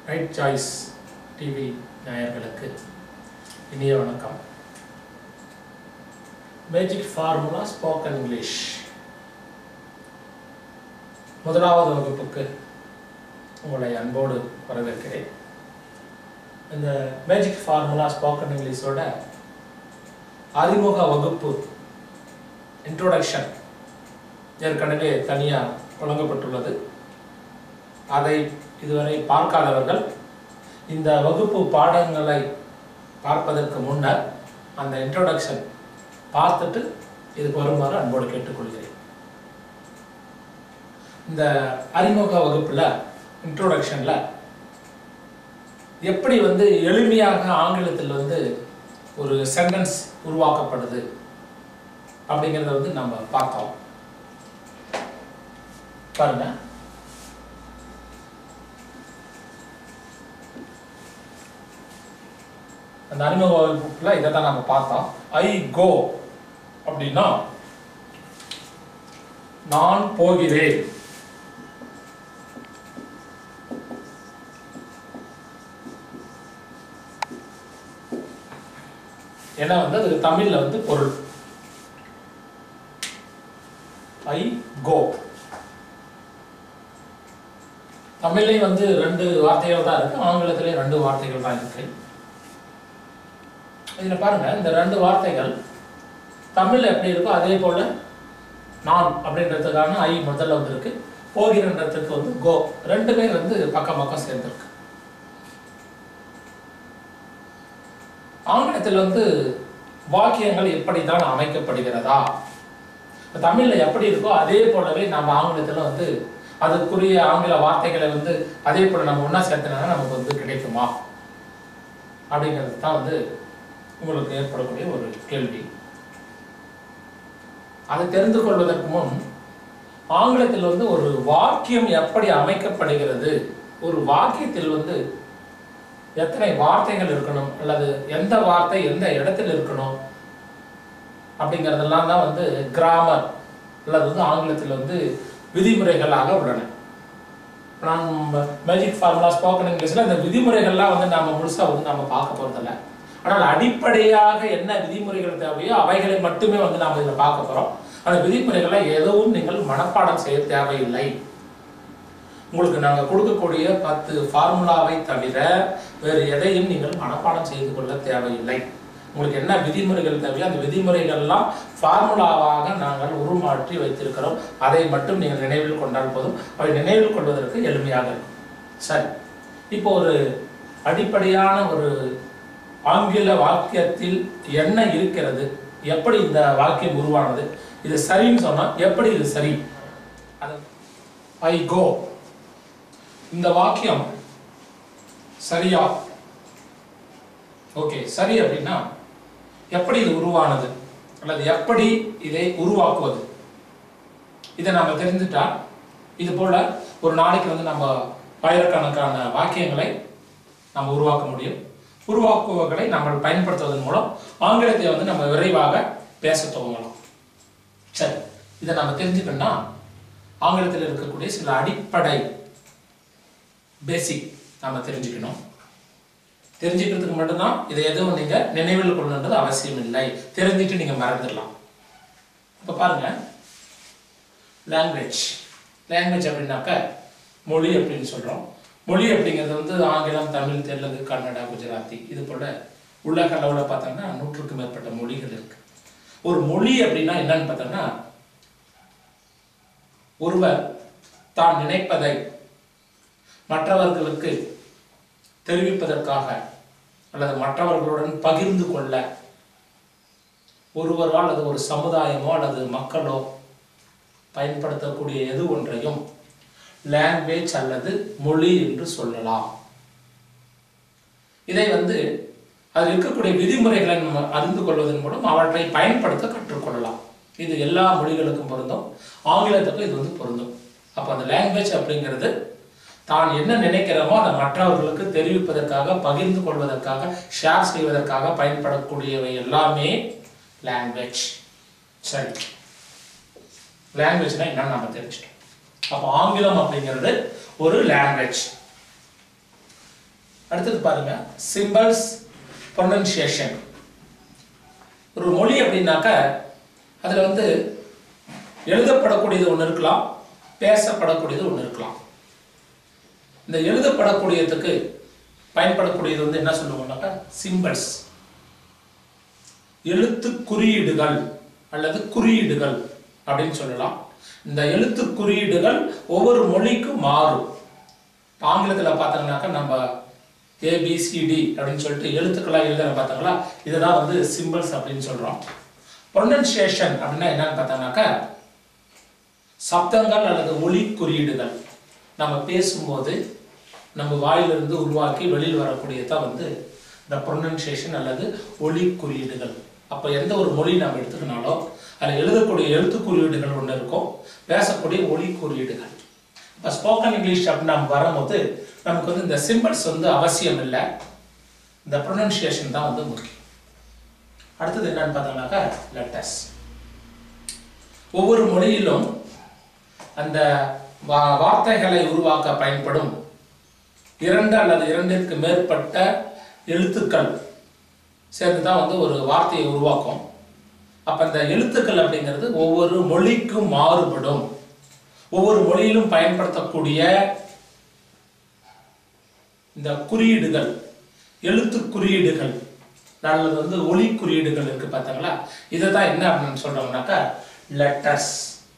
right choice TV நேயர்களுக்கு இனிய வணக்கம் மேஜிக் ஃபார்முலா ஸ்போக்கன் இங்கிலீஷ் முதலாவது வகுப்புக்கு உங்களை அன்போடு வரவேற்கிறேன் இந்த மேஜிக் ஃபார்முலா ஸ்போக்கன் இங்கிலீஷோட அறிமுக வகுப்பு இன்ட்ரோடக்ஷன் ஏற்கனவே தனியாக வழங்கப்பட்டுள்ளது அதை இதுவரை பார்க்காதவர்கள் இந்த வகுப்பு பாடங்களை பார்ப்பதற்கு முன்னர் அந்த இன்ட்ரோடக்ஷன் பார்த்துட்டு இதுக்கு வருமாறு அன்போடு கேட்டுக்கொள்கிறேன் இந்த அறிமுக வகுப்புல இன்ட்ரோடக்ஷன்ல எப்படி வந்து எளிமையாக ஆங்கிலத்தில் வந்து ஒரு சென்டென்ஸ் உருவாக்கப்படுது அப்படிங்கிறத வந்து நம்ம பார்த்தோம் பாருங்க அந்த அறிமுக வகுப்புல இதை தான் நம்ம பார்த்தோம் ஐ கோ அப்படின்னா நான் போகிறேன் ஏன்னா வந்து அது தமிழ்ல வந்து பொருள் ஐ கோ தமிழ்லையும் வந்து ரெண்டு வார்த்தைகள் தான் இருக்கு ஆங்கிலத்திலையும் ரெண்டு வார்த்தைகள் தான் இருக்கு இதுல பாருங்க இந்த ரெண்டு வார்த்தைகள் தமிழ்ல எப்படி இருக்கோ அதே போல நான் அப்படின்றதுக்கான ஐ முதல்ல வந்திருக்கு போகிறன்றதுக்கு வந்து கோ ரெண்டுமே வந்து பக்கம் பக்கம் சேர்ந்துருக்கு ஆங்கிலத்தில் வந்து வாக்கியங்கள் எப்படி தான் அமைக்கப்படுகிறதா இப்ப தமிழ்ல எப்படி இருக்கோ அதே போலவே நம்ம ஆங்கிலத்துல வந்து அதுக்குரிய ஆங்கில வார்த்தைகளை வந்து அதே போல நம்ம ஒண்ணா சேர்த்தனா நமக்கு வந்து கிடைக்குமா அப்படிங்கிறது தான் வந்து உங்களுக்கு ஏற்படக்கூடிய ஒரு கேள்வி அதை தெரிந்து கொள்வதற்கு முன் ஆங்கிலத்தில் வந்து ஒரு வாக்கியம் எப்படி அமைக்கப்படுகிறது ஒரு வாக்கியத்தில் வந்து எத்தனை வார்த்தைகள் இருக்கணும் அல்லது எந்த வார்த்தை எந்த இடத்தில் இருக்கணும் அப்படிங்கிறதெல்லாம் தான் வந்து கிராமர் அல்லது வந்து ஆங்கிலத்தில் வந்து விதிமுறைகளாக உள்ளன நான் மேஜிக் ஃபார்முலா ஸ்போக்கன் இங்கிலீஷில் இந்த விதிமுறைகள்லாம் வந்து நம்ம முழுசாக வந்து நம்ம பார்க்க போகிறதில்ல ஆனால் அடிப்படையாக என்ன விதிமுறைகள் தேவையோ அவைகளை மட்டுமே வந்து நாம் இதில் பார்க்க போகிறோம் அந்த விதிமுறைகளை எதுவும் நீங்கள் மனப்பாடம் செய்ய தேவையில்லை உங்களுக்கு நாங்கள் கொடுக்கக்கூடிய பத்து ஃபார்முலாவை தவிர வேறு எதையும் நீங்கள் மனப்பாடம் செய்து கொள்ள தேவையில்லை உங்களுக்கு என்ன விதிமுறைகள் தேவையோ அந்த விதிமுறைகள்லாம் ஃபார்முலாவாக நாங்கள் உருமாற்றி வைத்திருக்கிறோம் அதை மட்டும் நீங்கள் நினைவில் கொண்டால் போதும் அவை நினைவில் கொள்வதற்கு எளிமையாக இருக்கும் சரி இப்போ ஒரு அடிப்படையான ஒரு ஆங்கில வாக்கியத்தில் என்ன இருக்கிறது எப்படி இந்த வாக்கியம் உருவானது இது சரின்னு சொன்னா எப்படி இது சரி அது ஐ கோ இந்த வாக்கியம் சரியா ஓகே சரி அப்படின்னா எப்படி இது உருவானது அல்லது எப்படி இதை உருவாக்குவது இதை நம்ம தெரிஞ்சுட்டா இது போல ஒரு நாளைக்கு வந்து நம்ம ஆயிரக்கணக்கான வாக்கியங்களை நம்ம உருவாக்க முடியும் உருவாக்குவர்களை நம்ம பயன்படுத்துவதன் மூலம் ஆங்கிலத்தை வந்து நம்ம விரைவாக பேச துவங்கலாம் சரி இதை நம்ம தெரிஞ்சுக்கணும்னா ஆங்கிலத்தில் இருக்கக்கூடிய சில அடிப்படை பேசிக் நம்ம தெரிஞ்சுக்கணும் தெரிஞ்சுக்கிறதுக்கு மட்டும்தான் இதை எதுவும் நீங்க நினைவில் கொள்ளணுன்றது அவசியம் இல்லை தெரிஞ்சுட்டு நீங்க மறந்துடலாம் இப்ப பாருங்க லாங்குவேஜ் லாங்குவேஜ் அப்படின்னாக்க மொழி அப்படின்னு சொல்றோம் மொழி அப்படிங்கிறது வந்து ஆங்கிலம் தமிழ் தெலுங்கு கன்னடா குஜராத்தி இது போல உலக அளவில் பார்த்தோம்னா நூற்றுக்கும் மேற்பட்ட மொழிகள் இருக்கு ஒரு மொழி அப்படின்னா என்னன்னு பார்த்தோம்னா ஒருவர் தான் நினைப்பதை மற்றவர்களுக்கு தெரிவிப்பதற்காக அல்லது மற்றவர்களுடன் பகிர்ந்து கொள்ள ஒருவரோ அல்லது ஒரு சமுதாயமோ அல்லது மக்களோ பயன்படுத்தக்கூடிய எது ஒன்றையும் லாங்குவேஜ் அல்லது மொழி என்று சொல்லலாம் இதை வந்து அதில் இருக்கக்கூடிய விதிமுறைகளை நம்ம அறிந்து கொள்வதன் மூலம் அவற்றை பயன்படுத்த கற்றுக்கொள்ளலாம் இது எல்லா மொழிகளுக்கும் பொருந்தும் ஆங்கிலத்துக்கும் இது வந்து பொருந்தும் அப்போ அந்த லாங்குவேஜ் அப்படிங்கிறது தான் என்ன நினைக்கிறோமோ அதை மற்றவர்களுக்கு தெரிவிப்பதற்காக பகிர்ந்து கொள்வதற்காக ஷேர் செய்வதற்காக பயன்படக்கூடியவை எல்லாமே லாங்குவேஜ் சரி லாங்குவேஜ்னா என்னன்னு நம்ம தெரிஞ்சுட்டோம் அப்போ ஆங்கிலம் அப்படிங்கிறது ஒரு லாங்குவேஜ் அடுத்தது பாருங்க சிம்பிள்ஸ் ப்ரொனன்சியேஷன் ஒரு மொழி அப்படின்னாக்க அதுல வந்து எழுதப்படக்கூடியது ஒன்று இருக்கலாம் பேசப்படக்கூடியது ஒன்று இருக்கலாம் இந்த எழுதப்படக்கூடியதுக்கு பயன்படக்கூடியது வந்து என்ன சொல்லுவோம்னாக்கா சிம்பிள்ஸ் எழுத்து குறியீடுகள் அல்லது குறியீடுகள் அப்படின்னு சொல்லலாம் இந்த எழுத்து குறியீடுகள் ஒவ்வொரு மொழிக்கும் மாறும் ஆங்கிலத்தில் பார்த்தோம்னாக்கா நம்ம ஏபிசிடி அப்படின்னு சொல்லிட்டு எழுத்துக்களாக எழுதுற பார்த்தாங்களா இதுதான் வந்து சிம்பிள்ஸ் அப்படின்னு சொல்றோம் ப்ரொனன்சியேஷன் அப்படின்னா என்னன்னு பார்த்தாங்கனாக்கா சப்தங்கள் அல்லது ஒலி குறியீடுகள் நம்ம பேசும்போது நம்ம வாயிலிருந்து உருவாக்கி வெளியில் வரக்கூடியதான் வந்து இந்த ப்ரொனன்சியேஷன் அல்லது ஒலி குறியீடுகள் அப்போ எந்த ஒரு மொழி நம்ம எடுத்துக்கினாலோ அதில் எழுதக்கூடிய எழுத்து குறியீடுகள் ஒன்று இருக்கும் பேசக்கூடிய ஒலி குறியீடுகள் இப்போ ஸ்போக்கன் இங்கிலீஷ் அப்படின்னு நம்ம வரும்போது நமக்கு வந்து இந்த சிம்பிள்ஸ் வந்து அவசியம் இல்லை இந்த ப்ரொனன்சியேஷன் தான் வந்து முக்கியம் அடுத்தது என்னன்னு பார்த்தோம்னாக்கா லெட்டர்ஸ் ஒவ்வொரு மொழியிலும் அந்த வா- வார்த்தைகளை உருவாக்க பயன்படும் இரண்டு அல்லது இரண்டிற்கு மேற்பட்ட எழுத்துக்கள் சேர்ந்து தான் வந்து ஒரு வார்த்தையை உருவாக்கும் அப்ப இந்த எழுத்துக்கள் அப்படிங்கிறது ஒவ்வொரு மொழிக்கும் மாறுபடும் ஒவ்வொரு மொழியிலும் பயன்படுத்தக்கூடிய இந்த குறியீடுகள் எழுத்து குறியீடுகள் அல்லது வந்து ஒலி குறியீடுகள் இருக்கு பார்த்தீங்களா இதை தான் என்ன அப்படின்னு சொல்றோம்னாக்கா லெட்டர்ஸ்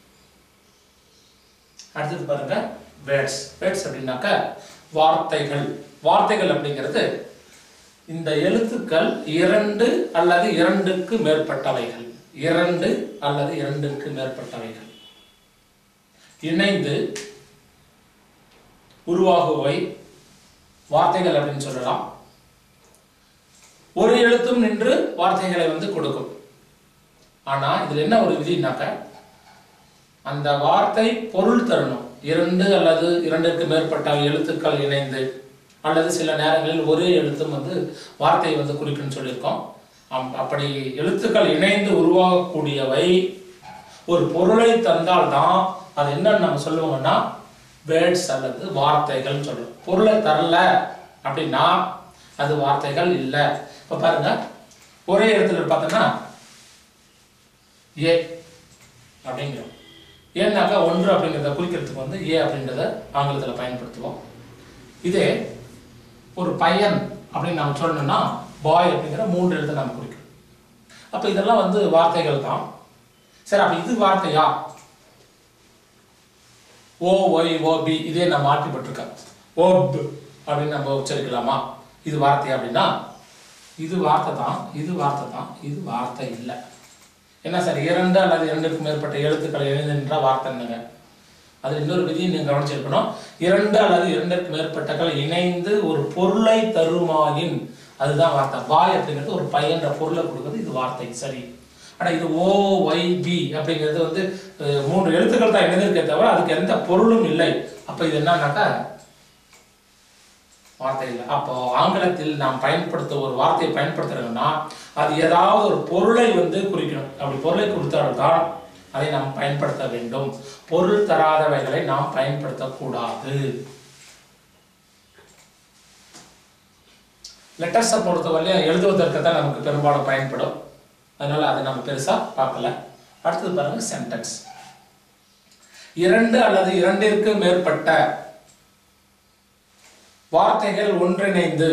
அடுத்தது பாருங்க வேர்ட்ஸ் வேர்ட்ஸ் அப்படின்னாக்கா வார்த்தைகள் வார்த்தைகள் அப்படிங்கிறது இந்த எழுத்துக்கள் இரண்டு அல்லது இரண்டுக்கு மேற்பட்டவைகள் இரண்டு அல்லது இரண்டுக்கு மேற்பட்டவைகள் இணைந்து உருவாகுவை வார்த்தைகள் அப்படின்னு சொல்லலாம் ஒரு எழுத்தும் நின்று வார்த்தைகளை வந்து கொடுக்கும் ஆனா இதுல என்ன ஒரு விதினாக்க அந்த வார்த்தை பொருள் தரணும் இரண்டு அல்லது இரண்டுக்கு மேற்பட்ட எழுத்துக்கள் இணைந்து அல்லது சில நேரங்களில் ஒரே எழுத்தும் வந்து வார்த்தையை வந்து குறிக்குன்னு சொல்லியிருக்கோம் அம்- அப்படி எழுத்துக்கள் இணைந்து உருவாகக்கூடியவை ஒரு பொருளை தந்தால்தான் அது என்னன்னு நம்ம சொல்லுவோம்னா வேர்ட்ஸ் அல்லது வார்த்தைகள் சொல்றோம் பொருளை தரல அப்படின்னா அது வார்த்தைகள் இல்லை இப்ப பாருங்க ஒரே இடத்துல பார்த்தோம்னா ஏ அப்படிங்கிறோம் ஏன்னாக்கா ஒன்று அப்படிங்கிறத குறிக்கிறதுக்கு வந்து ஏ அப்படின்றத ஆங்கிலத்தில் பயன்படுத்துவோம் இதே ஒரு பையன் அப்படின்னு நம்ம சொல்லணும்னா பாய் அப்படிங்கிற மூன்று எழுத்தை நம்ம குறிக்கிறோம் அப்போ இதெல்லாம் வந்து வார்த்தைகள் தான் சரி அப்போ இது வார்த்தையா ஓ ஒய் ஓ பி இதே நான் மாற்றிப்பட்டிருக்கேன் ஓப் அப்படின்னு நம்ம உச்சரிக்கலாமா இது வார்த்தை அப்படின்னா இது வார்த்தை தான் இது வார்த்தை தான் இது வார்த்தை இல்லை என்ன சார் இரண்டு அல்லது இரண்டுக்கு மேற்பட்ட எழுத்துக்கள் இணைந்திருந்த வார்த்தை என்னங்க அது இன்னொரு விதியை நீங்க கவனிச்சிருக்கணும் இரண்டு அல்லது இரண்டுக்கு மேற்பட்டகள் இணைந்து ஒரு பொருளை தருமாயின் அதுதான் வார்த்தை பாய் அப்படிங்கிறது ஒரு பையன்ற பொருளை கொடுக்குறது இது வார்த்தை சரி ஆனா இது ஓ ஒய் பி அப்படிங்கிறது வந்து அஹ், மூன்று எழுத்துக்கள் தான் இணைந்திருக்கே தவிர அதுக்கு எந்த பொருளும் இல்லை அப்ப இது என்னன்னாக்கா வார்த்தை இல்லை அப்போ ஆங்கிலத்தில் நாம் பயன்படுத்த ஒரு வார்த்தையை பயன்படுத்துறோம்னா அது ஏதாவது ஒரு பொருளை வந்து குறிக்கணும் அப்படி பொருளை கொடுத்தால்தான் அதை நாம் பயன்படுத்த வேண்டும் பொருள் தராதவைகளை நாம் பயன்படுத்தக்கூடாது லெட்டர்ஸை பொறுத்தவரையும் எழுதுவதற்கு தான் நமக்கு பெரும்பாலும் பயன்படும் அதனால அதை நம்ம பெருசா பார்க்கல அடுத்தது பாருங்க சென்டென்ஸ் இரண்டு அல்லது இரண்டிற்கு மேற்பட்ட வார்த்தைகள் ஒன்றிணைந்து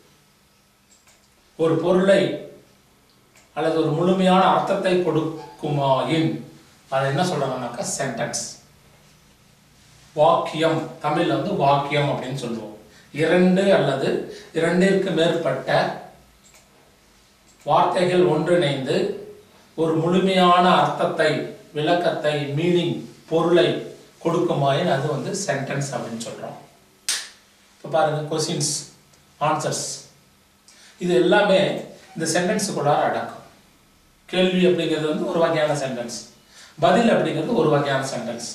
ஒரு பொருளை அல்லது ஒரு முழுமையான அர்த்தத்தை கொடுக்குமாயின் அதை என்ன சொல்றாங்கன்னாக்கா சென்டென்ஸ் வாக்கியம் தமிழ்ல வந்து வாக்கியம் அப்படின்னு சொல்லுவோம் இரண்டு அல்லது இரண்டிற்கு மேற்பட்ட வார்த்தைகள் ஒன்றிணைந்து ஒரு முழுமையான அர்த்தத்தை விளக்கத்தை மீனிங் பொருளை கொடுக்குமாயின் அது வந்து சென்டென்ஸ் அப்படின்னு சொல்றோம் இப்போ பாருங்க கொஸ்டின்ஸ் ஆன்சர்ஸ் இது எல்லாமே இந்த சென்டென்ஸுக்குள்ளார அடக்கும் கேள்வி அப்படிங்கிறது வந்து ஒரு வகையான சென்டென்ஸ் பதில் அப்படிங்கிறது ஒரு வகையான சென்டென்ஸ்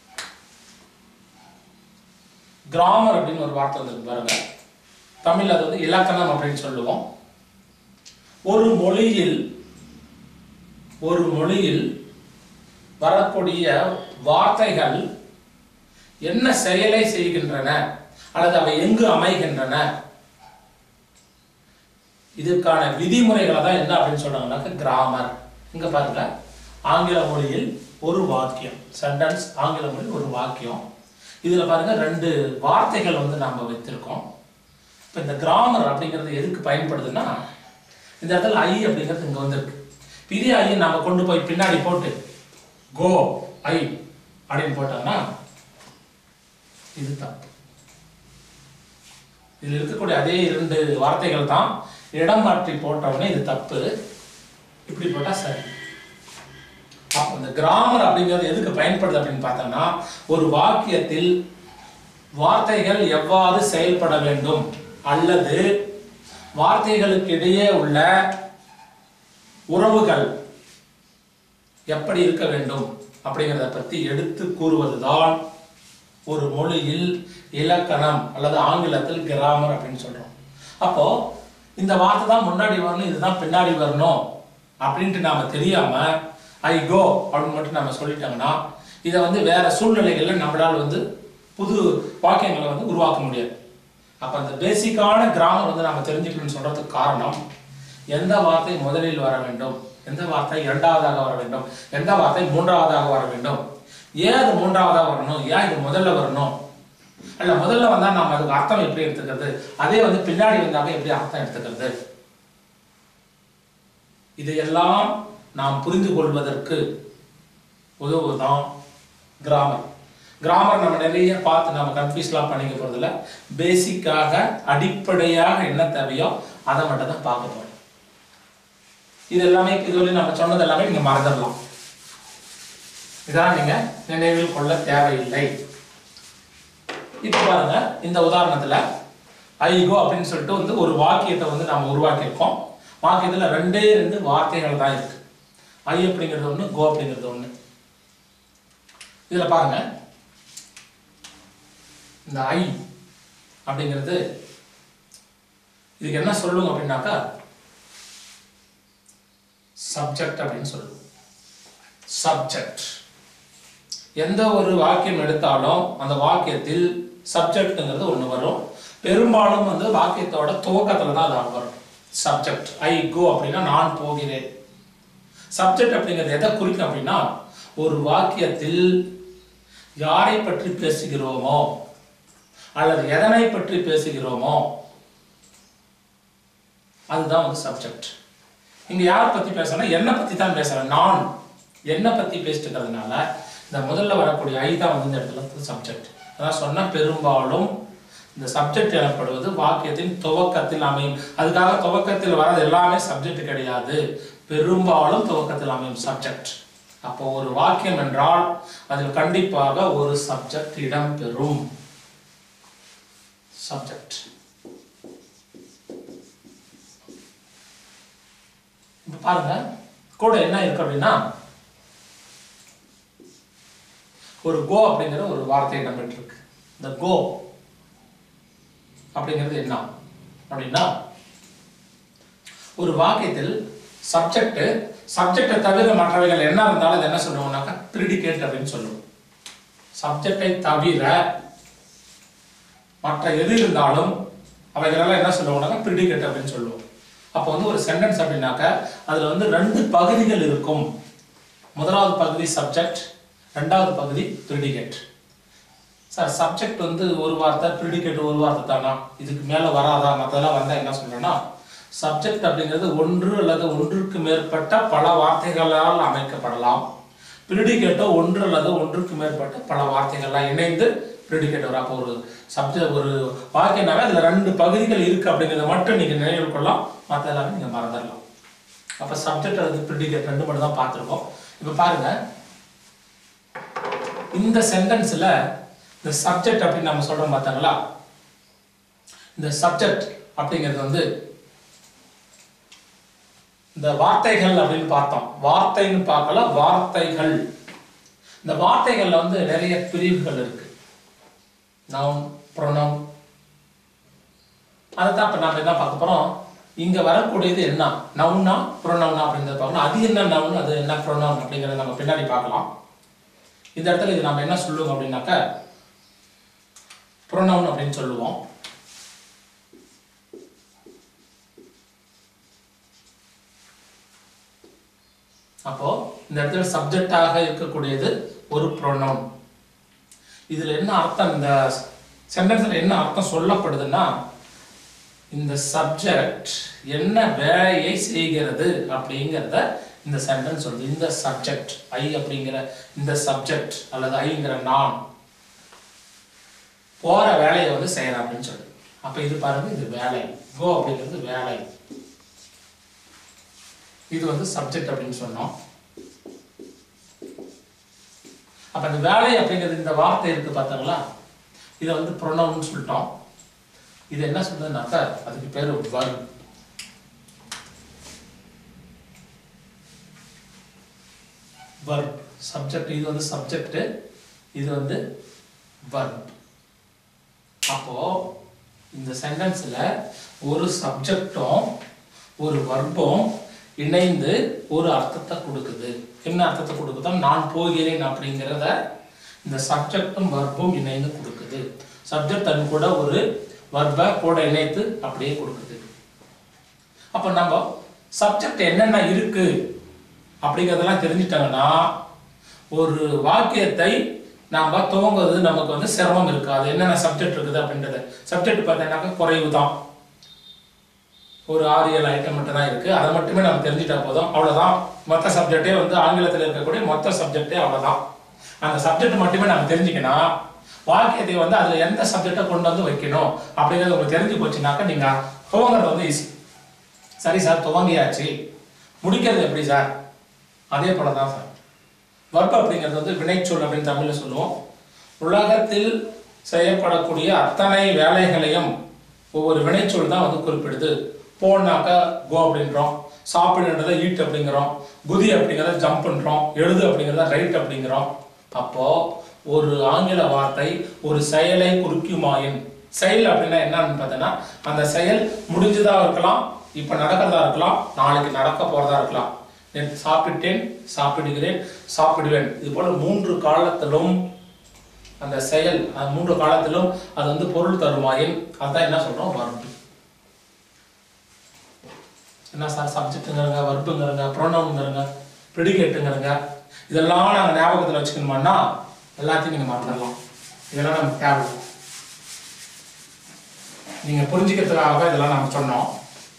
கிராமர் அப்படின்னு ஒரு வார்த்தை வந்து பாருங்க தமிழ் அது வந்து இலக்கணம் அப்படின்னு சொல்லுவோம் ஒரு மொழியில் ஒரு மொழியில் வரக்கூடிய வார்த்தைகள் என்ன செயலை செய்கின்றன அல்லது அவை எங்கு அமைகின்றன இதுக்கான விதிமுறைகளை தான் என்ன அப்படின்னு சொல்றாங்கன்னாக்க கிராமர் இங்க பாருங்க ஆங்கில மொழியில் ஒரு வாக்கியம் சென்டென்ஸ் ஆங்கில மொழியில் ஒரு வாக்கியம் இதுல பாருங்க ரெண்டு வார்த்தைகள் வந்து நாம வைத்திருக்கோம் இப்போ இந்த கிராமர் அப்படிங்கிறது எதுக்கு பயன்படுதுன்னா இந்த இடத்துல ஐ அப்படிங்கிறது இங்க வந்திருக்கு இப்ப இதே ஐ நாம கொண்டு போய் பின்னாடி போட்டு கோ ஐ அப்படின்னு போட்டோம்னா இது தப்பு இதில் இருக்கக்கூடிய அதே இரண்டு வார்த்தைகள் தான் இடம் மாற்றி போட்டவுடனே இது தப்பு இப்படி போட்டா சரி அப்ப இந்த கிராமர் அப்படிங்கிறது எதுக்கு பயன்படுது அப்படின்னு பார்த்தோம்னா ஒரு வாக்கியத்தில் வார்த்தைகள் எவ்வாறு செயல்பட வேண்டும் அல்லது வார்த்தைகளுக்கு இடையே உள்ள உறவுகள் எப்படி இருக்க வேண்டும் அப்படிங்கிறத பத்தி எடுத்து கூறுவதுதான் ஒரு மொழியில் இலக்கணம் அல்லது ஆங்கிலத்தில் கிராமர் அப்படின்னு சொல்றோம் அப்போ இந்த வார்த்தை தான் முன்னாடி வரணும் இதுதான் பின்னாடி வரணும் அப்படின்ட்டு நாம தெரியாம ஐ கோ அப்படின்னு மட்டும் நம்ம சொல்லிட்டோம்னா இதை வந்து வேற சூழ்நிலைகள்ல நம்மளால வந்து புது வாக்கியங்களை வந்து உருவாக்க முடியாது அப்ப அந்த பேசிக்கான கிராமர் வந்து நம்ம தெரிஞ்சுக்கணும்னு சொல்றதுக்கு காரணம் எந்த வார்த்தை முதலில் வர வேண்டும் எந்த வார்த்தை இரண்டாவதாக வர வேண்டும் எந்த வார்த்தை மூன்றாவதாக வர வேண்டும் ஏன் அது மூன்றாவதாக வரணும் ஏன் இது முதல்ல வரணும் அல்ல முதல்ல வந்தா நாம அதுக்கு அர்த்தம் எப்படி எடுத்துக்கிறது அதே வந்து பின்னாடி வந்தாங்க எப்படி அர்த்தம் எடுத்துக்கிறது இதையெல்லாம் நாம் புரிந்து கொள்வதற்கு உதவுதான் கிராமர் கிராமர் நம்ம நிறைய பார்த்து நம்ம கன்ஃபியூஸ்லாம் பண்ணிக்க போறதில்ல பேசிக்காக அடிப்படையாக என்ன தேவையோ அதை மட்டும் தான் பார்க்க போறோம் இது எல்லாமே இதுவரை நம்ம சொன்னது எல்லாமே நீங்க மறந்துடலாம் இதெல்லாம் நீங்க நினைவில் கொள்ள தேவையில்லை இப்போ பாருங்க இந்த உதாரணத்துல ஐகோ அப்படின்னு சொல்லிட்டு வந்து ஒரு வாக்கியத்தை வந்து நாம உருவாக்கியிருக்கோம் வாக்கியத்துல ரெண்டே ரெண்டு வார்த்தைகள் தான் இருக்கு ஐ அப்படிங்கிறது ஒண்ணு கோ அப்படிங்கிறது ஒண்ணு இதுல பாருங்க இந்த ஐ அப்படிங்கிறது இதுக்கு என்ன சொல்லுங்க அப்படின்னாக்கா சப்ஜெக்ட் அப்படின்னு சொல்லுவோம் சப்ஜெக்ட் எந்த ஒரு வாக்கியம் எடுத்தாலும் அந்த வாக்கியத்தில் சப்ஜெக்ட்ங்கிறது ஒன்று வரும் பெரும்பாலும் வந்து வாக்கியத்தோட துவக்கத்துல தான் அது வரும் சப்ஜெக்ட் ஐ கோ அப்படின்னா நான் போகிறேன் சப்ஜெக்ட் அப்படிங்கிறது எதை குறிக்கும் அப்படின்னா ஒரு வாக்கியத்தில் யாரை பற்றி பேசுகிறோமோ அல்லது எதனை பற்றி பேசுகிறோமோ அதுதான் வந்து சப்ஜெக்ட் இங்க யாரை பத்தி பேசுறேன்னா என்னை பத்தி தான் பேசுறேன் நான் என்னை பத்தி பேசிட்டு இருக்கிறதுனால இந்த முதல்ல வரக்கூடிய ஐ தான் வந்து இந்த இடத்துல சப்ஜெக்ட் அதான் சொன்னா பெரும்பாலும் இந்த சப்ஜெக்ட் எனப்படுவது வாக்கியத்தின் துவக்கத்தில் அமையும் அதுக்காக துவக்கத்தில் வர்றது எல்லாமே சப்ஜெக்ட் கிடையாது பெரும்பாலும் துவக்கத்தில் அமையும் சப்ஜெக்ட் அப்போ ஒரு வாக்கியம் என்றால் அதில் கண்டிப்பாக ஒரு சப்ஜெக்ட் இடம்பெறும் சப்ஜெக்ட் இப்ப பாருங்க கூட என்ன இருக்கு அப்படின்னா ஒரு கோ அப்படிங்கிற ஒரு வார்த்தை இடம்பெற்று இருக்கு இந்த கோ அப்படிங்கிறது என்ன அப்படின்னா ஒரு வாக்கியத்தில் சப்ஜெக்ட் சப்ஜெக்டை தவிர மற்றவைகள் என்ன இருந்தாலும் அது என்ன சொல்லுவோம்னாக்கா ப்ரிடிகேட் அப்படின்னு சொல்லுவோம் சப்ஜெக்டை தவிர மற்ற எது இருந்தாலும் அவைகளெல்லாம் என்ன சொல்லுவோம்னாக்கா ப்ரிடிகேட் அப்படின்னு சொல்லுவோம் அப்போ வந்து ஒரு சென்டென்ஸ் அப்படின்னாக்க அதுல வந்து ரெண்டு பகுதிகள் இருக்கும் முதலாவது பகுதி சப்ஜெக்ட் ரெண்டாவது பகுதி ப்ரிடிகேட் சார் சப்ஜெக்ட் வந்து ஒரு வார்த்தை ப்ரிடிகேட் ஒரு வார்த்தை தானா இதுக்கு மேல வராதா மற்றதெல்லாம் வந்தா என்ன சொல்றேன்னா சப்ஜெக்ட் அப்படிங்கிறது ஒன்று அல்லது ஒன்றுக்கு மேற்பட்ட பல வார்த்தைகளால் அமைக்கப்படலாம் ப்ரிடிகேட்டோ ஒன்று அல்லது ஒன்றுக்கு மேற்பட்ட பல வார்த்தைகள்லாம் இணைந்து ப்ரிடிகேட் வரும் அப்போ ஒரு சப்ஜெக்ட் ஒரு வாக்கியம்னாவே அதுல ரெண்டு பகுதிகள் இருக்கு அப்படிங்கிறத மட்டும் நீங்க நினைவில் கொள்ளலாம் மற்ற எல்லாமே நீங்க மறந்துடலாம் அப்ப சப்ஜெக்ட் அது ப்ரிடிகேட் ரெண்டு மட்டும் தான் பார்த்துருக்கோம் இப்போ பாருங்க இந்த சென்டென்ஸ்ல இந்த சப்ஜெக்ட் அப்படின்னு நம்ம சொல்றோம் பார்த்தாங்களா இந்த சப்ஜெக்ட் அப்படிங்கிறது வந்து இந்த வார்த்தைகள் அப்படின்னு பார்த்தோம் வார்த்தைன்னு பார்க்கல வார்த்தைகள் இந்த வார்த்தைகள்ல வந்து நிறைய பிரிவுகள் இருக்கு நவுன் ப்ரொனவுன் அதை தான் இப்போ நம்ம என்ன பார்க்க போறோம் இங்க வரக்கூடியது என்ன நவுனா ப்ரொனவுனா அப்படிங்கிறத பார்க்கணும் அது என்ன நவுன் அது என்ன ப்ரொனவுன் அப்படிங்கிறத நம்ம பின்னாடி பார்க்கலாம் இந்த இடத்துல இது நம்ம என்ன சொல்லுவோம் அப்படின்னாக்க ப்ரொனவுன் அப்படின்னு சொல்லுவோம் அப்போ இந்த இடத்துல சப்ஜெக்டாக இருக்கக்கூடியது ஒரு ப்ரொனவுன் இதுல என்ன அர்த்தம் இந்த சென்டென்ஸ்ல என்ன அர்த்தம் சொல்லப்படுதுன்னா இந்த சப்ஜெக்ட் என்ன வேலையை செய்கிறது அப்படிங்கிறத இந்த சென்டென்ஸ் சொல்லுது இந்த சப்ஜெக்ட் ஐ அப்படிங்கிற இந்த சப்ஜெக்ட் அல்லது ஐங்கிற நான் போற வேலையை வந்து செய்யறேன் அப்படின்னு சொல்லு அப்ப இது பாருங்க இது வேலை கோ அப்படிங்கிறது வேலை இது வந்து சப்ஜெக்ட் அப்படின்னு சொன்னோம் அப்ப இந்த வேலை அப்படிங்கிறது இந்த வார்த்தை இருக்கு பார்த்தீங்களா இதை வந்து ப்ரொனவுன் சொல்லிட்டோம் இது என்ன சொல்றதுனாக்கா அதுக்கு பேரு verb verb சப்ஜெக்ட் இது வந்து சப்ஜெக்ட் இது வந்து verb அப்போ இந்த சென்டென்ஸ்ல ஒரு சப்ஜெக்டும் ஒரு வர்பம் இணைந்து ஒரு அர்த்தத்தை கொடுக்குது என்ன அர்த்தத்தை கொடுக்குதோ நான் போகிறேன் அப்படிங்கிறத இந்த சப்ஜெக்டும் வர்பும் இணைந்து கொடுக்குது சப்ஜெக்ட் தன் கூட ஒரு வர்பை கூட இணைத்து அப்படியே கொடுக்குது அப்போ நம்ம சப்ஜெக்ட் என்னென்ன இருக்கு அப்படிங்கிறதெல்லாம் தெரிஞ்சிட்டாங்கன்னா ஒரு வாக்கியத்தை நாம துவங்குறது நமக்கு வந்து சிரமம் இருக்கு அது என்னென்ன சப்ஜெக்ட் இருக்குது அப்படின்றது சப்ஜெக்ட் பார்த்தீங்கன்னாக்கா குறைவு தான் ஒரு ஆறு ஏழு ஐட்டம் மட்டும் தான் இருக்கு அதை மட்டுமே நம்ம தெரிஞ்சுட்டா போதும் அவ்வளவுதான் மொத்த சப்ஜெக்டே வந்து ஆங்கிலத்தில் இருக்கக்கூடிய மொத்த சப்ஜெக்டே அவ்வளவுதான் அந்த சப்ஜெக்ட் மட்டுமே நம்ம தெரிஞ்சுக்கணும் வாக்கியத்தை வந்து அதுல எந்த சப்ஜெக்டை கொண்டு வந்து வைக்கணும் அப்படிங்கிறது உங்களுக்கு தெரிஞ்சு போச்சுனாக்கா நீங்க துவங்குறது வந்து ஈஸி சரி சார் துவங்கியாச்சு முடிக்கிறது எப்படி சார் அதே போல தான் சார் வர்ப் அப்படிங்கிறது வந்து வினைச்சொல் அப்படின்னு தமிழ்ல சொல்லுவோம் உலகத்தில் செய்யப்படக்கூடிய அத்தனை வேலைகளையும் ஒவ்வொரு வினைச்சொல் தான் வந்து குறிப்பிடுது போனாக்கா கோ அப்படின்றோம் சாப்பிடுன்றத ஈட் அப்படிங்கிறோம் குதி அப்படிங்கிறத ஜம்ப் பண்றோம் எழுது அப்படிங்கிறத ரைட் அப்படிங்கிறோம் அப்போ ஒரு ஆங்கில வார்த்தை ஒரு செயலை குறிக்குமாயின் செயல் அப்படின்னா என்னன்னு பார்த்தீங்கன்னா அந்த செயல் முடிஞ்சதா இருக்கலாம் இப்ப நடக்கிறதா இருக்கலாம் நாளைக்கு நடக்க போறதா இருக்கலாம் நேற்று சாப்பிட்டேன் சாப்பிடுகிறேன் சாப்பிடுவேன் இது போல மூன்று காலத்திலும் அந்த செயல் அந்த மூன்று காலத்திலும் அது வந்து பொருள் தருமாயின் அதான் என்ன சொல்றோம் வர்பு என்ன சார் சப்ஜெக்ட்டுங்கிறங்க வர்புங்கிறங்க ப்ரோனவுங்கிறங்க ப்ரிடிகேட்டுங்கிறங்க இதெல்லாம் நாங்கள் ஞாபகத்தில் வச்சுக்கணுமான்னா எல்லாத்தையும் நீங்கள் மறந்துடலாம் இதெல்லாம் நமக்கு தேவை நீங்கள் புரிஞ்சுக்கிறதுக்காக இதெல்லாம் நம்ம சொன்னோம்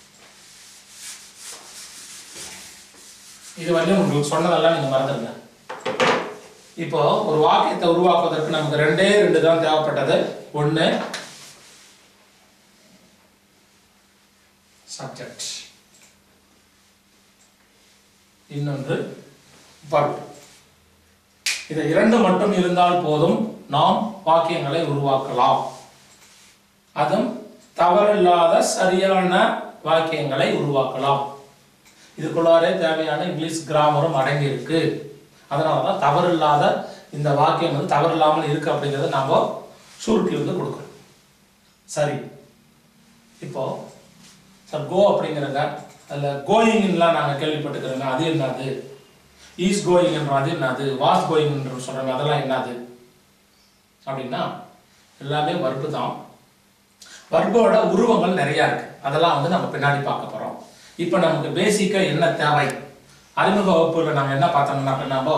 இது வரையும் உங்களுக்கு சொன்னதெல்லாம் நீங்கள் மறந்துடுங்க இப்போ ஒரு வாக்கியத்தை உருவாக்குவதற்கு நமக்கு ரெண்டே ரெண்டு தான் தேவைப்பட்டது ஒண்ணு சப்ஜெக்ட் இன்னொன்று verb இதை இரண்டு மட்டும் இருந்தால் போதும் நாம் வாக்கியங்களை உருவாக்கலாம் அதுவும் தவறில்லாத சரியான வாக்கியங்களை உருவாக்கலாம் இதுக்குள்ளாரே தேவையான இங்கிலீஷ் கிராமரும் அடங்கி இருக்கு அதனால தான் தவறில்லாத இந்த வாக்கியம் வந்து தவறில்லாமல் இருக்கு அப்படிங்கிறத நாம சுருட்டி வந்து கொடுக்குறோம் சரி இப்போ சார் கோ அப்படிங்கிறங்க அதில் கோயிங்லாம் நாங்கள் கேள்விப்பட்டுக்கிறோங்க அது என்னது ஈஸ் கோயிங்ன்றோம் அது என்னது வாஸ் கோயிங்ன்ற சொல்கிறாங்க அதெல்லாம் என்னது அப்படின்னா எல்லாமே வர்ப்பு தான் வர்போட உருவங்கள் நிறையா இருக்கு அதெல்லாம் வந்து நம்ம பின்னாடி பார்க்க போகிறோம் இப்போ நமக்கு பேசிக்காக என்ன தேவை அறிமுக வகுப்புல நாங்கள் என்ன பார்த்தோம்னா நம்ம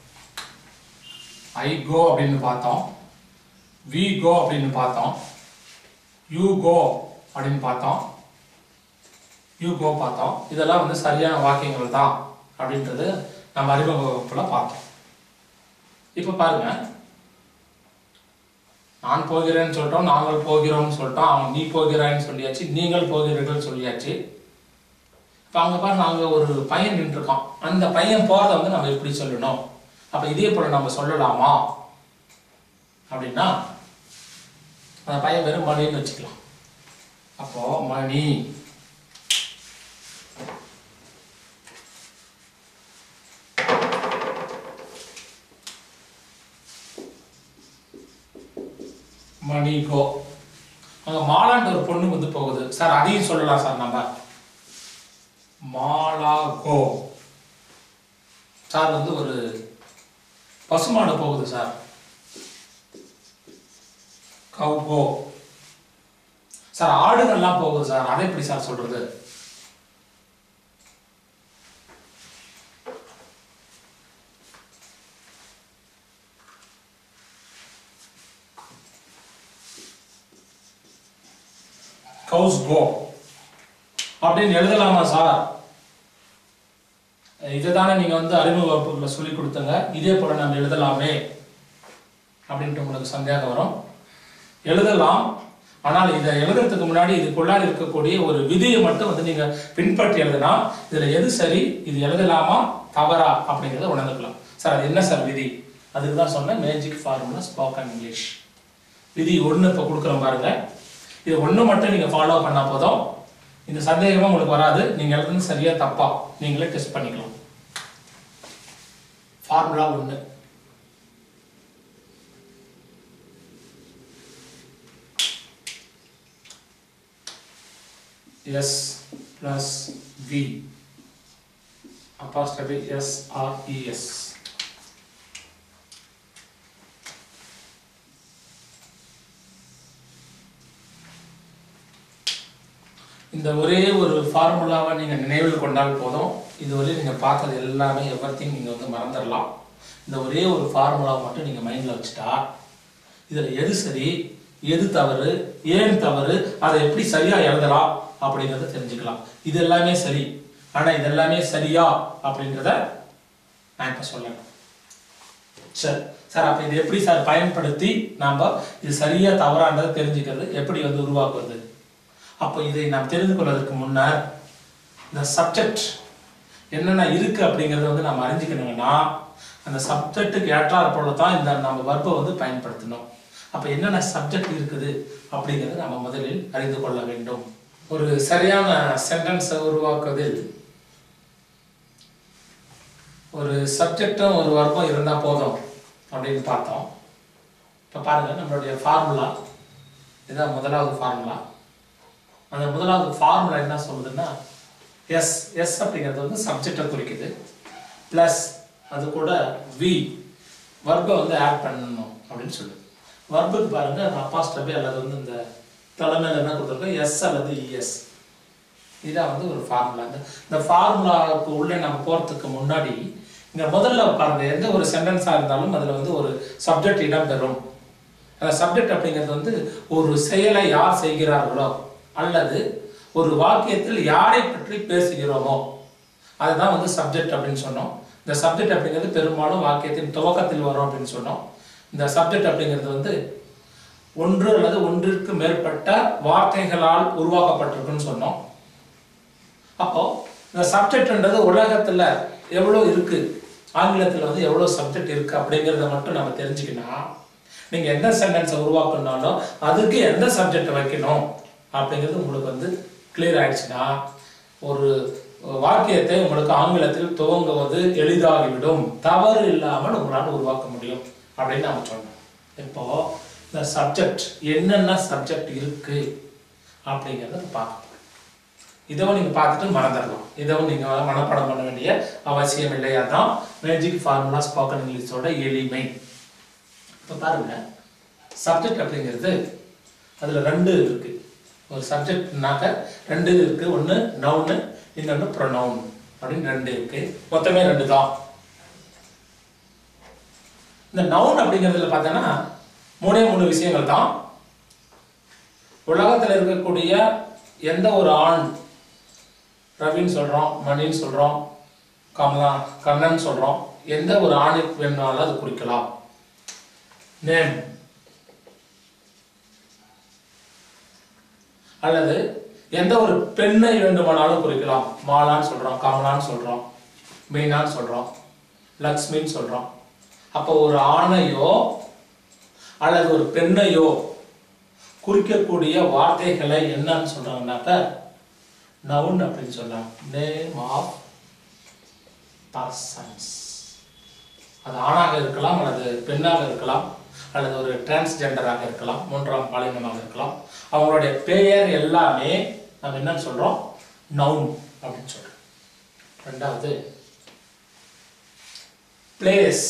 ஐ கோ அப்படின்னு பார்த்தோம் வி கோ அப்படின்னு பார்த்தோம் யூ கோ அப்படின்னு பார்த்தோம் யூ கோ பார்த்தோம் இதெல்லாம் வந்து சரியான வாக்கியங்கள் தான் அப்படின்றது நம்ம அறிமுக வகுப்புல பார்த்தோம் இப்போ பாருங்க நான் போகிறேன்னு சொல்லிட்டோம் நாங்கள் போகிறோம்னு சொல்லிட்டோம் அவன் நீ போகிறான்னு சொல்லியாச்சு நீங்கள் போகிறீர்கள் சொல்லியாச்சு இப்போ அங்கே பாருங்க அங்கே ஒரு பையன் நின்றுருக்கான் அந்த பையன் போகிறத வந்து நம்ம எப்படி சொல்லணும் அப்போ இதே போல் நம்ம சொல்லலாமா அப்படின்னா அந்த பையன் வெறும் மணின்னு வச்சுக்கலாம் அப்போ மணி மணி கோ அங்கே மாலான்ட்டு ஒரு பொண்ணு வந்து போகுது சார் அதையும் சொல்லலாம் சார் நம்ம மாலாகோ சார் வந்து ஒரு பசுமாடு போகுது சார் கவுகோ சார் ஆடுகள்லாம் போகுது சார் அதை எப்படி சார் சொல்றது கவுஸ் கோ அப்படின்னு எழுதலாமா சார் இதுதானே நீங்க வந்து அறிமுக வகுப்புகளை சொல்லி கொடுத்தங்க இதே போல நம்ம எழுதலாமே அப்படின்ட்டு உங்களுக்கு சந்தேகம் வரும் எழுதலாம் ஆனால் இதை எழுதுறதுக்கு முன்னாடி இதுக்குள்ளாடி இருக்கக்கூடிய ஒரு விதியை மட்டும் வந்து நீங்க பின்பற்றி எழுதுனா இதுல எது சரி இது எழுதலாமா தவறா அப்படிங்கிறத உணர்ந்துக்கலாம் சார் அது என்ன சார் விதி அதுக்கு தான் சொன்னேன் மேஜிக் ஃபார்முலா ஸ்போக்கன் இங்கிலீஷ் விதி ஒன்று இப்போ கொடுக்குறோம் பாருங்க இது ஒன்று மட்டும் நீங்கள் ஃபாலோ பண்ணா போதும் இந்த சந்தேகமே உங்களுக்கு வராது நீங்கள் எழுதுறது சரியா தப்பா நீங்களே டெஸ்ட் பண்ணிக்கலாம் ஃபார்முலா ஒன்று S plus V apostrophe S or ES இந்த ஒரே ஒரு ஃபார்முலாவை நீங்கள் நினைவில் கொண்டால் போதும் இதுவரை நீங்கள் பார்த்தது எல்லாமே எவ்வளத்தையும் நீங்கள் வந்து மறந்துடலாம் இந்த ஒரே ஒரு ஃபார்முலாவை மட்டும் நீங்கள் மைண்டில் வச்சுட்டா இதில் எது சரி எது தவறு ஏன் தவறு அதை எப்படி சரியாக எழுதலாம் அப்படிங்கிறத தெரிஞ்சுக்கலாம் இது எல்லாமே சரி ஆனால் இது எல்லாமே சரியா அப்படின்றத நான் இப்போ சொல்லணும் சரி சார் அப்போ இது எப்படி சார் பயன்படுத்தி நாம் இது சரியா தவறான்றதை தெரிஞ்சுக்கிறது எப்படி வந்து உருவாக்குவது அப்போ இதை நாம் தெரிந்து கொள்வதற்கு முன்னர் இந்த சப்ஜெக்ட் என்னென்ன இருக்கு அப்படிங்கிறத வந்து நம்ம அறிஞ்சுக்கணுங்கன்னா அந்த சப்ஜெக்ட்டுக்கு ஏற்றாற் போல தான் இந்த நம்ம வர்ப்பை வந்து பயன்படுத்தணும் அப்போ என்னென்ன சப்ஜெக்ட் இருக்குது அப்படிங்கிறத நம்ம முதலில் அறிந்து கொள்ள வேண்டும் ஒரு சரியான சென்டென்ஸை உருவாக்குவதில் ஒரு சப்ஜெக்டும் ஒரு வர்க்கம் இருந்தால் போதும் அப்படின்னு பார்த்தோம் இப்போ பாருங்க நம்மளுடைய ஃபார்முலா இதுதான் முதலாவது ஃபார்முலா அந்த முதலாவது ஃபார்முலா என்ன சொல்லுதுன்னா எஸ் எஸ் அப்படிங்கிறது வந்து சப்ஜெக்டை குறிக்குது ப்ளஸ் அது கூட வி வர்பை வந்து ஆட் பண்ணணும் அப்படின்னு சொல்லுது வர்புக்கு பாருங்க அப்பாஸ்டபி அல்லது வந்து இந்த தலைமையில் என்ன கொடுத்துருக்கோம் எஸ் அல்லது இஎஸ் இதான் வந்து ஒரு ஃபார்முலா இந்த இந்த ஃபார்முலாவுக்கு உள்ளே நம்ம போகிறதுக்கு முன்னாடி இங்க முதல்ல பாருங்க எந்த ஒரு சென்டென்ஸாக இருந்தாலும் அதில் வந்து ஒரு சப்ஜெக்ட் இடம்பெறும் அந்த சப்ஜெக்ட் அப்படிங்கிறது வந்து ஒரு செயலை யார் செய்கிறார்களோ அல்லது ஒரு வாக்கியத்தில் யாரை பற்றி பேசுகிறோமோ அதுதான் வந்து சப்ஜெக்ட் அப்படின்னு சொன்னோம் இந்த சப்ஜெக்ட் அப்படிங்கிறது பெரும்பாலும் வாக்கியத்தின் துவக்கத்தில் வரும் அப்படின்னு சொன்னோம் இந்த சப்ஜெக்ட் அப்படிங்கிறது வந்து ஒன்று அல்லது ஒன்றிற்கு மேற்பட்ட வார்த்தைகளால் உருவாக்கப்பட்டிருக்குன்னு சொன்னோம் அப்போ இந்த சப்ஜெக்ட்ன்றது உலகத்துல எவ்வளோ இருக்கு ஆங்கிலத்தில் வந்து எவ்வளோ சப்ஜெக்ட் இருக்கு அப்படிங்கிறத மட்டும் நம்ம தெரிஞ்சுக்கணும் நீங்க எந்த சென்டென்ஸை உருவாக்கணும்னாலும் அதுக்கு எந்த சப்ஜெக்ட் வைக்கணும் அப்படிங்கிறது உங்களுக்கு வந்து கிளியர் ஆயிடுச்சுன்னா ஒரு வாக்கியத்தை உங்களுக்கு ஆங்கிலத்தில் துவங்குவது எளிதாகிவிடும் தவறு இல்லாமல் உங்களால் உருவாக்க முடியும் அப்படின்னு நாம சொன்னோம் இப்போ இந்த சப்ஜெக்ட் என்னென்ன சப்ஜெக்ட் இருக்கு அப்படிங்கிறத பார்க்க இதவும் நீங்க பார்த்துட்டு மறந்துடலாம் இதவும் நீங்க மனப்பாடம் பண்ண வேண்டிய அவசியம் இல்லை அதான் மேஜிக் ஃபார்முலா ஸ்போக்கன் இங்கிலீஷோட எளிமை இப்போ பாருங்க சப்ஜெக்ட் அப்படிங்கிறது அதுல ரெண்டு இருக்கு ஒரு சப்ஜெக்ட்னாக்க ரெண்டு இருக்கு ஒன்று நவுனு இன்னொன்று ப்ரொனவுன் அப்படின்னு ரெண்டு இருக்கு மொத்தமே ரெண்டு தான் இந்த நவுன் அப்படிங்கிறதுல பார்த்தோன்னா மூணே மூணு விஷயங்கள் தான் உலகத்தில் இருக்கக்கூடிய எந்த ஒரு ஆண் ரவின்னு சொல்றோம் மணின்னு சொல்றோம் கமலா கண்ணன் சொல்றோம் எந்த ஒரு ஆணுக்கு வேணுனாலும் அது குறிக்கலாம் நேம் அல்லது எந்த ஒரு பெண்ணை வேண்டுமானாலும் குறிக்கலாம் மாலான்னு சொல்றோம் கமலான்னு சொல்றோம் மீனான்னு சொல்றோம் லக்ஷ்மின்னு சொல்றோம் அப்போ ஒரு ஆணையோ அல்லது ஒரு பெண்ணையோ குறிக்கக்கூடிய வார்த்தைகளை என்னன்னு சொல்றாங்கன்னாக்க நவுன் அப்படின்னு சொல்றாங்க நேம் ஆஃப் பர்சன்ஸ் அது ஆணாக இருக்கலாம் அல்லது பெண்ணாக இருக்கலாம் அல்லது ஒரு டிரான்ஸ்ஜெண்டராக இருக்கலாம் மூன்றாம் பாலினமாக இருக்கலாம் அவங்களுடைய பெயர் எல்லாமே நம்ம என்னன்னு சொல்றோம் நவுன் அப்படின்னு சொல்றோம் ரெண்டாவது பிளேஸ்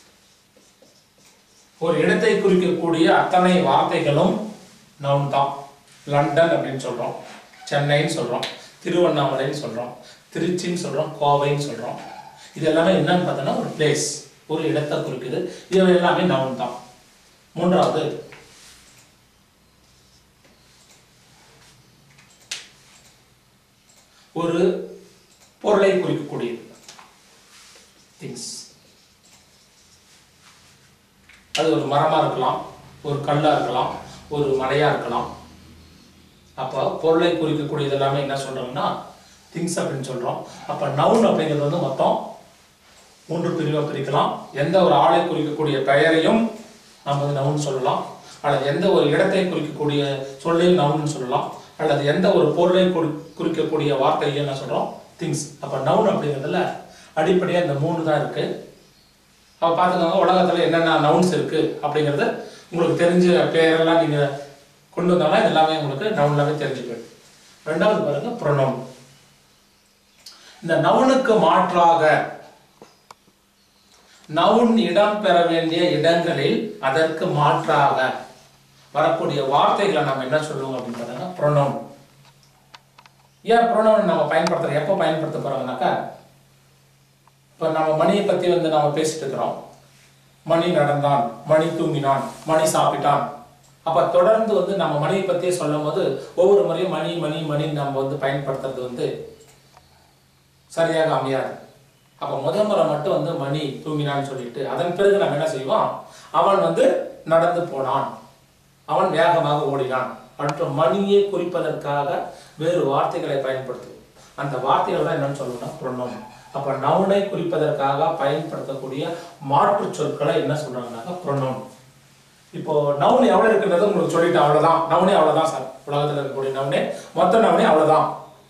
ஒரு இடத்தை குறிக்கக்கூடிய அத்தனை வார்த்தைகளும் நவுன் தான் லண்டன் அப்படின்னு சொல்றோம் சென்னைன்னு சொல்றோம் திருவண்ணாமலைன்னு சொல்றோம் திருச்சின்னு சொல்றோம் கோவைன்னு சொல்றோம் இது எல்லாமே என்னன்னு பார்த்தோன்னா ஒரு பிளேஸ் ஒரு இடத்தை குறிக்குது இது எல்லாமே நவுன் தான் மூன்றாவது ஒரு பொருளை குறிக்கக்கூடியது திங்ஸ் அது ஒரு மரமா இருக்கலாம் ஒரு கல்லா இருக்கலாம் ஒரு மலையா இருக்கலாம் அப்போ பொருளை குறிக்கக்கூடியது எல்லாமே என்ன சொல்றோம்னா திங்ஸ் அப்படின்னு சொல்றோம் அப்ப நவுன் அப்படிங்கிறது வந்து மொத்தம் மூன்று பிரிவா பிரிக்கலாம் எந்த ஒரு ஆளை குறிக்கக்கூடிய பெயரையும் நாம் வந்து நவுன் சொல்லலாம் அல்லது எந்த ஒரு இடத்தை குறிக்கக்கூடிய சொல்லையும் நவுன் சொல்லலாம் அல்லது எந்த ஒரு பொருளை குறி- குறிக்கக்கூடிய வார்த்தையும் என்ன சொல்றோம் திங்ஸ் அப்ப நவுன் அப்படிங்கிறதுல அடிப்படையா இந்த மூணு தான் இருக்கு அப்ப பார்த்துக்கோங்க உலகத்துல என்னென்ன நவுன்ஸ் இருக்கு அப்படிங்கிறது உங்களுக்கு தெரிஞ்ச பேரெல்லாம் நீங்க கொண்டு வந்தாலும் இது எல்லாமே உங்களுக்கு நவுன்லாமே தெரிஞ்சு போயிடும் ரெண்டாவது பாருங்க ப்ரொனவுன் இந்த நவுனுக்கு மாற்றாக நவுன் இடம் பெற வேண்டிய இடங்களில் அதற்கு மாற்றாக வரக்கூடிய வார்த்தைகளை நம்ம என்ன சொல்லுவோம் அப்படின்னு பார்த்தீங்கன்னா ப்ரொனவுன் ஏன் ப்ரொனவுன் நம்ம பயன்படுத்துறோம் எப்போ பயன்படுத்த போறோம்னாக்கா இப்போ நம்ம மணியை பத்தி வந்து நம்ம பேசிட்டு இருக்கிறோம் மணி நடந்தான் மணி தூங்கினான் மணி சாப்பிட்டான் அப்ப தொடர்ந்து வந்து நம்ம மணியை பத்தியே சொல்லும் போது ஒவ்வொரு முறையும் மணி மணி மணி நம்ம வந்து பயன்படுத்துறது வந்து சரியாக அமையாது அப்ப முதல் முறை மட்டும் வந்து மணி தூங்கினான்னு சொல்லிட்டு அதன் பிறகு நம்ம என்ன செய்வோம் அவன் வந்து நடந்து போனான் அவன் வேகமாக ஓடினான் அடுத்த மணியை குறிப்பதற்காக வேறு வார்த்தைகளை பயன்படுத்துவோம் அந்த வார்த்தைகள் தான் என்னன்னு சொல்லணும்னா ப்ரொனவுன் அப்ப நவுனை குறிப்பதற்காக பயன்படுத்தக்கூடிய மாற்று சொற்களை என்ன சொல்றாங்கன்னாக்கா ப்ரொனவுன் இப்போ நவுன் எவ்வளவு இருக்குன்றது உங்களுக்கு சொல்லிட்டேன் அவ்வளவுதான் நவுனே அவ்வளவுதான் சார் உலகத்துல இருக்கக்கூடிய நவுனே மொத்த நவுனே அவ்வளவுதான்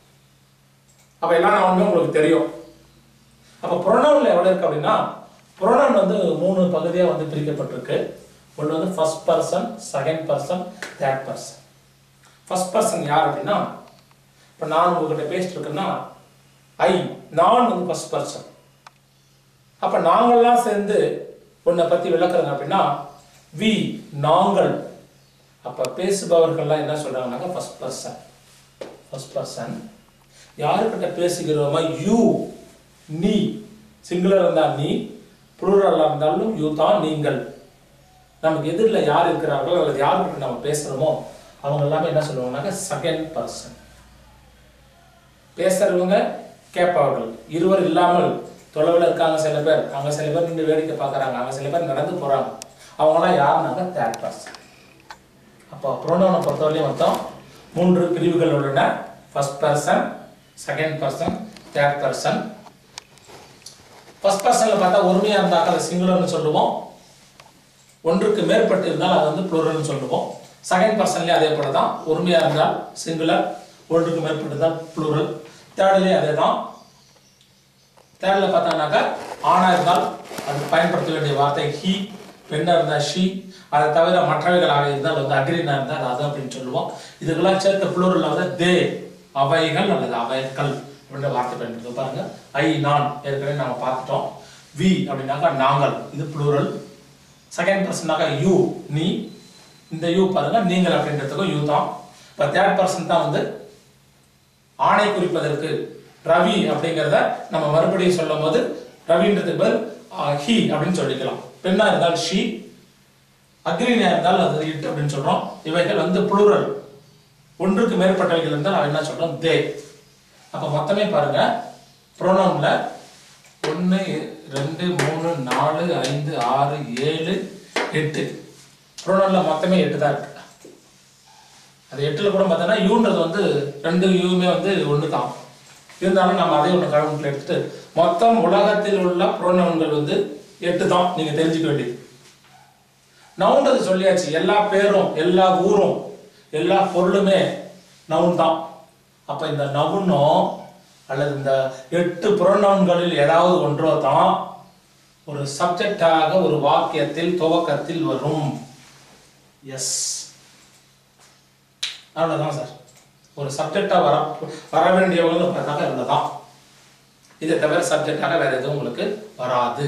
அப்ப எல்லா நவுனுமே உங்களுக்கு தெரியும் அப்ப ப்ரொனவுன்ல எவ்வளவு இருக்கு அப்படின்னா ப்ரொனவுன் வந்து மூணு பகுதியா வந்து பிரிக்கப்பட்டிருக்கு ஒன்று வந்து first person second person third person first person யார் அப்படின்னா இப்போ நான் உங்ககிட்ட பேசிட்டு இருக்கேன்னா ஐ நான் வந்து ஃபர்ஸ்ட் பர்சன் அப்ப நாங்கள்லாம் சேர்ந்து உன்னை பத்தி விளக்குறங்க அப்படின்னா வி நாங்கள் அப்ப பேசுபவர்கள்லாம் என்ன சொல்றாங்கன்னாக்கா ஃபர்ஸ்ட் பர்சன் ஃபர்ஸ்ட் பர்சன் யாருக்கிட்ட பேசுகிறோமா யூ நீ சிங்குலர் இருந்தா நீ புளூரலா இருந்தாலும் யூ தான் நீங்கள் நமக்கு எதிரில் யார் இருக்கிறார்களோ அல்லது யார்கிட்ட நம்ம பேசுறோமோ அவங்க எல்லாமே என்ன சொல்லுவாங்கன்னாக்க செகண்ட் பர்சன் பேசுறவங்க கேட்பவர்கள் இருவர் இல்லாமல் தொலைவில் இருக்காங்க சில பேர் அங்க சில பேர் நின்று வேடிக்கை பார்க்கறாங்க அங்க சில பேர் நடந்து போறாங்க அவங்களாம் யாருனாக்க தேர்ட் பர்சன் அப்போ ப்ரோனோனை பொறுத்தவரையும் மொத்தம் மூன்று பிரிவுகள் உள்ளன first person second person third person first பர்சன்ல பார்த்தா ஒருமையா இருந்தாக்க அதை சிங்குலர்னு சொல்லுவோம் ஒன்றுக்கு மேற்பட்டு இருந்தால் அது வந்து ப்ளூரல்னு சொல்லுவோம் செகண்ட் பர்சன்லேயே அதே போல தான் ஒருமையா இருந்தால் சிங்குலர் ஒன்றுக்கு மேற்பட்டு இருந்தால் ப்ளூரல் தேர்ட்லேயே அதே தான் தேர்டில் பார்த்தாங்கனாக்கா ஆணா இருந்தால் அது பயன்படுத்த வேண்டிய வார்த்தை ஹி பெண்ணா இருந்தால் ஷி அதை தவிர மற்றவைகளாக இருந்தால் வந்து அக்ரினா இருந்தால் அது அப்படின்னு சொல்லுவோம் இதுக்கெல்லாம் சேர்த்த ப்ளூரல் வந்து தே அவைகள் அல்லது அவைகள் அப்படின்ற வார்த்தை பயன்படுத்தும் பாருங்க ஐ நான் ஏற்கனவே நம்ம பார்த்துட்டோம் வி அப்படின்னாக்கா நாங்கள் இது ப்ளூரல் செகண்ட் பர்சனாக்கா யூ நீ இந்த யூ பாருங்க நீங்கள் அப்படின்றதுக்கும் யூ தான் இப்போ தேர்ட் பர்சன் தான் வந்து ஆணை குறிப்பதற்கு ரவி அப்படிங்கிறத நம்ம மறுபடியும் சொல்லும் போது ரவின்றதுக்கு பதில் ஹி அப்படின்னு சொல்லிக்கலாம் பெண்ணா இருந்தால் ஷி அக்ரினியா இருந்தால் அது இட் அப்படின்னு சொல்றோம் இவைகள் வந்து புளூரல் ஒன்றுக்கு மேற்பட்டவைகள் இருந்தால் அவன் என்ன சொல்றோம் தே அப்ப மொத்தமே பாருங்க ப்ரோனவுன்ல ஒன்று ரெண்டு மூணு நாலு ஐந்து ஆறு ஏழு எட்டு ப்ரோனவுன்ல மொத்தமே எட்டு தான் இருக்கு அது எட்டுல கூட பார்த்தோன்னா யூன்றது வந்து ரெண்டு யூமே வந்து ஒன்று தான் இருந்தாலும் நம்ம அதே ஒன்று கணக்கில் எடுத்துட்டு மொத்தம் உலகத்தில் உள்ள புரோனவுன்கள் வந்து எட்டு தான் நீங்க தெரிஞ்சுக்க வேண்டியது நவுன்றது சொல்லியாச்சு எல்லா பேரும் எல்லா ஊரும் எல்லா பொருளுமே நவுன் தான் அப்ப இந்த நவுனோ அல்லது இந்த எட்டு புறநவுன்களில் ஏதாவது ஒன்றோ தான் ஒரு சப்ஜெக்டாக ஒரு வாக்கியத்தில் துவக்கத்தில் வரும் எஸ் அவ்வளவுதான் சார் ஒரு சப்ஜெக்டா வர வர வேண்டியவங்க பார்த்தாக்க இவ்வளவுதான் இதை தவிர சப்ஜெக்டாக வேற எதுவும் உங்களுக்கு வராது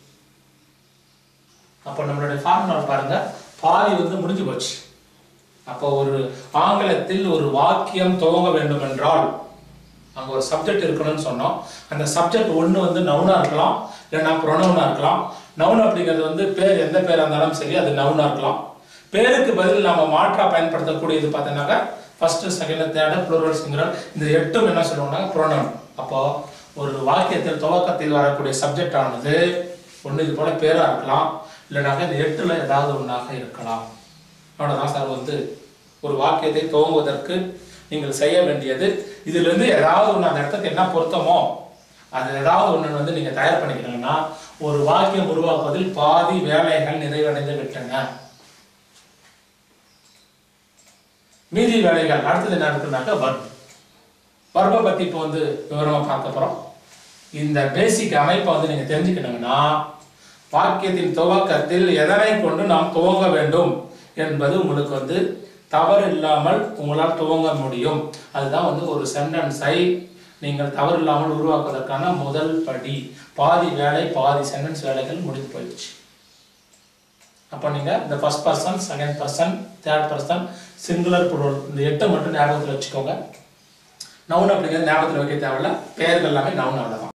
அப்போ நம்மளுடைய ஃபார்முலா பாருங்க பாதி வந்து முடிஞ்சு போச்சு அப்போ ஒரு ஆங்கிலத்தில் ஒரு வாக்கியம் துவங்க வேண்டும் என்றால் அங்க ஒரு சப்ஜெக்ட் இருக்கணும்னு சொன்னோம் அந்த சப்ஜெக்ட் ஒண்ணு வந்து நவுனா இருக்கலாம் இல்லைன்னா ப்ரொனவுனா இருக்கலாம் நவுன் அப்படிங்கிறது வந்து பேர் எந்த பேரா இருந்தாலும் சரி அது நவுனா இருக்கலாம் பேருக்கு பதில் நாம மாற்றா பயன்படுத்தக்கூடியது பார்த்தோன்னாக்கா first second third plural singular இந்த எட்டும் என்ன சொல்லுவோம்னா ப்ரோனவுன் அப்போ ஒரு வாக்கியத்தில் துவக்கத்தில் வரக்கூடிய சப்ஜெக்ட் ஆனது ஒன்று இது போல பேரா இருக்கலாம் இல்லைனாக்க இந்த எட்டுல ஏதாவது ஒன்றாக இருக்கலாம் அவ்வளோதான் சார் வந்து ஒரு வாக்கியத்தை துவங்குவதற்கு நீங்கள் செய்ய வேண்டியது இதுல இருந்து ஏதாவது ஒன்று அந்த இடத்துக்கு என்ன பொருத்தமோ அது ஏதாவது ஒன்று வந்து நீங்க தயார் பண்ணிக்கிறீங்கன்னா ஒரு வாக்கியம் உருவாக்குவதில் பாதி வேலைகள் நிறைவடைந்து விட்டன மீதி வேலைகள் அடுத்தது என்ன இருக்குனாக்கா வர்ப் வர்பை பத்தி இப்போ வந்து விவரமா பார்க்க போறோம் இந்த பேசிக் அமைப்பை வந்து நீங்க தெரிஞ்சுக்கணுங்கன்னா வாக்கியத்தின் துவக்கத்தில் எதனை கொண்டு நாம் துவங்க வேண்டும் என்பது உங்களுக்கு வந்து தவறு இல்லாமல் உங்களால் துவங்க முடியும் அதுதான் வந்து ஒரு சென்டென்ஸை நீங்கள் தவறு இல்லாமல் உருவாக்குவதற்கான முதல் படி பாதி வேலை பாதி சென்டென்ஸ் வேலைகள் முடிந்து போயிடுச்சு அப்போ நீங்க இந்த first person second person third person singular plural இந்த எட்டை மட்டும் ஞாபகத்தில் வச்சுக்கோங்க நவுன் அப்படிங்கிறது ஞாபகத்தில் வைக்க தேவையில்ல பெயர்கள் எல்லாமே நவுன் அவ்வளோதான்